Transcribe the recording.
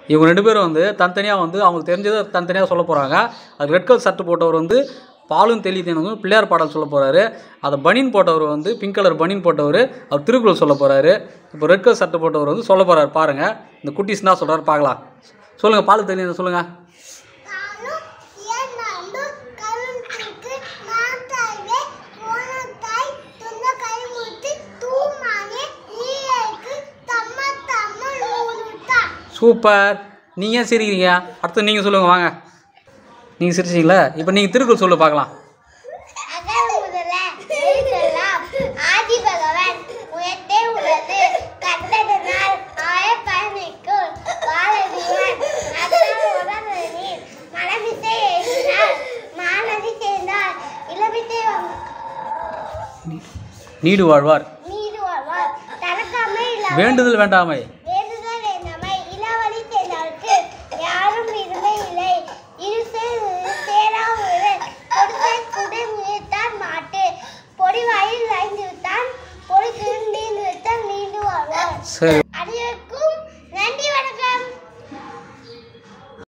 இவங்க ரெண்டு பேரும் வந்து தனித்தனியாக வந்து அவங்களுக்கு தெரிஞ்சதை தனித்தனியாக சொல்ல போகிறாங்க அது ரெட் கலர் ஷர்ட் போட்டவர் வந்து பாலும் தெளி தேனும் பிள்ளையார் பாடல் சொல்ல போகிறாரு அதை பனின் போட்டவர் வந்து பிங்க் கலர் பனின் போட்டவர் அவர் திருக்குறள் சொல்ல போகிறாரு இப்போ ரெட் கலர் ஷர்ட் போட்டவர் வந்து சொல்ல போகிறாரு பாருங்கள் இந்த குட்டீஸ் என்ன சொல்கிறாரு பார்க்கலாம் சொல்லுங்கள் பால் தெளி சொல்லுங்கள் நானும் என் நண்டு கரும்புக்கு நாட்டாய்வே போனத்தாய் துண்ண கைமுத்து தூமானே நீருக்கு தம்ம தம்ம நூறுத்தா சூப்பர் நீங்கள் ஏன் சிரிக்கிறீங்க அடுத்து நீங்கள் சொல்லுங்கள் வாங்க நீங்கள் சிரிச்சிங்களா இப்போ நீங்கள் திருக்குறள் சொல்ல பார்க்கலாம் அகல் முதல எழுதெல்லாம் ஆதி பகவான் உயர்த்தே உள்ளது கண்டதனால் ஆய பயணிக்கும் வாழவியன் அதான் உடனீர் மனமிசை எழுதினார் மானதி சேர்ந்தார் இளமிசை நீடு வாழ்வார் நீடு வாழ்வார் தனக்காமை இல்லாமல் வேண்டுதல் வேண்டாமை வேண்டுதல் வேண்டாமை இளவழி சேர்ந்தாருக்கு யாரும் இருமை இல்லை இருசே சேரா உயிர் கொடுசை குடை முயற்றான் மாட்டு பொடி வாயில் ஐந்து விட்டான் பொடி திரும்பி விட்டான் நீண்டு வாழ்வார் சரி